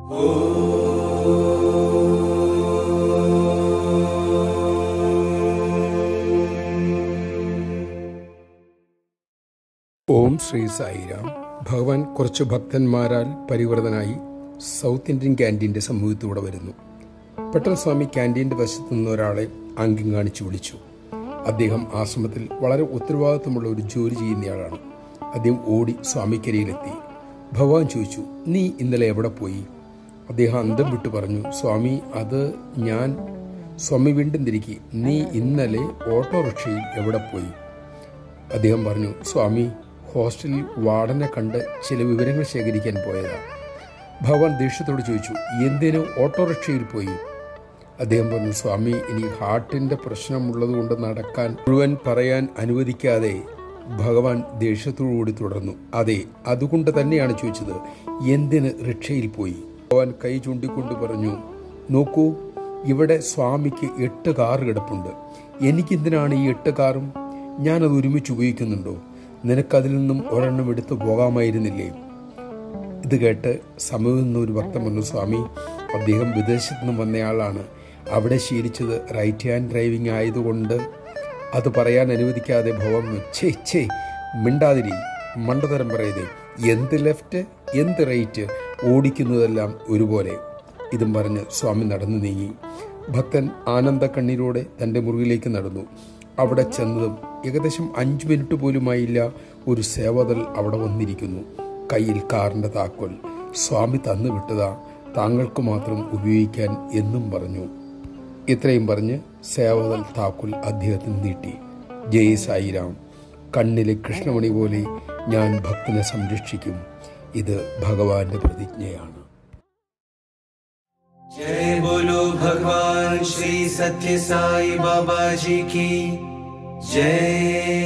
ഓം ശ്രീ സായിരാം ഭഗവാൻ കുറച്ച് ഭക്തന്മാരാൽ പരിവൃതനായി south Indian ക്യാൻറ്റീൻ്റെ സമൂഹത്തിലൂടെ വരുന്നു പെട്ടെന്ന് സ്വാമി ക്യാൻറ്റീൻ്റെ വശത്തു നിന്ന് ഒരാളെ ആംഗ്യം കാണിച്ചു വിളിച്ചു അദ്ദേഹം ആശ്രമത്തിൽ വളരെ ഉത്തരവാദിത്വമുള്ള ഒരു ജോലി ചെയ്യുന്നയാളാണ് അദ്ദേഹം ഓടി സ്വാമിക്കരിയിലെത്തി ഭഗവാൻ ചോദിച്ചു നീ ഇന്നലെ എവിടെ പോയി അദ്ദേഹം അന്തം വിട്ടു പറഞ്ഞു സ്വാമി അത് ഞാൻ സ്വാമി വീണ്ടും തിരിക്കി നീ ഇന്നലെ ഓട്ടോറിക്ഷയിൽ എവിടെ പോയി അദ്ദേഹം പറഞ്ഞു സ്വാമി ഹോസ്റ്റലിൽ വാർഡനെ കണ്ട് ചില വിവരങ്ങൾ ശേഖരിക്കാൻ പോയതാ ഭഗവാൻ ദേഷ്യത്തോട് ചോദിച്ചു എന്തിനു ഓട്ടോറിക്ഷയിൽ പോയി അദ്ദേഹം പറഞ്ഞു സ്വാമി ഇനി ഹാർട്ടിന്റെ പ്രശ്നമുള്ളതുകൊണ്ട് നടക്കാൻ മുഴുവൻ പറയാൻ അനുവദിക്കാതെ ഭഗവാൻ ദേഷ്യത്തോടുകൂടി തുടർന്നു അതെ അതുകൊണ്ട് തന്നെയാണ് ചോദിച്ചത് എന്തിന് റിക്ഷയിൽ പോയി ഭഗവാൻ കൈ ചൂണ്ടിക്കൊണ്ട് പറഞ്ഞു നോക്കൂ ഇവിടെ സ്വാമിക്ക് എട്ട് കാർ കിടപ്പുണ്ട് എനിക്കെന്തിനാണ് ഈ എട്ട് കാറും ഞാനത് ഒരുമിച്ച് ഉപയോഗിക്കുന്നുണ്ടോ നിനക്കതിൽ നിന്നും ഒരെണ്ണം എടുത്തു പോകാമായിരുന്നില്ലേ ഇത് കേട്ട് സമീപം നിന്ന് ഒരു ഭക്തൻ പറഞ്ഞു സ്വാമി അദ്ദേഹം വിദേശത്ത് നിന്നും വന്നയാളാണ് അവിടെ ശീലിച്ചത് റൈറ്റ് ഹാൻഡ് ഡ്രൈവിംഗ് ആയതുകൊണ്ട് അത് പറയാൻ അനുവദിക്കാതെ ഭവം ഛേ ഛേ മിണ്ടാതിരി മണ്ടതരം പറയതേ എന്ത് ലെഫ്റ്റ് എന്ത് റൈറ്റ് ഓടിക്കുന്നതെല്ലാം ഒരുപോലെ ഇതും പറഞ്ഞ് സ്വാമി നടന്നു നീങ്ങി ഭക്തൻ ആനന്ദ കണ്ണീരോടെ തൻ്റെ മുറിയിലേക്ക് നടന്നു അവിടെ ചെന്നതും ഏകദേശം അഞ്ച് മിനിറ്റ് പോലുമായില്ല ഒരു സേവതൽ അവിടെ വന്നിരിക്കുന്നു കയ്യിൽ കാറിൻ്റെ താക്കോൽ സ്വാമി തന്നു വിട്ടതാ താങ്കൾക്ക് മാത്രം ഉപയോഗിക്കാൻ എന്നും പറഞ്ഞു ഇത്രയും പറഞ്ഞ് സേവതൽ താക്കോൽ അദ്ദേഹത്തിന് നീട്ടി ജയ് സായിരാം കണ്ണിലെ കൃഷ്ണമണി പോലെ ഞാൻ ഭക്തനെ സംരക്ഷിക്കും ഇത് ഭഗവാന്റെ പ്രതിജ്ഞയാണ് जय बोलो भगवान श्री सत्य साई बाबा जी की जय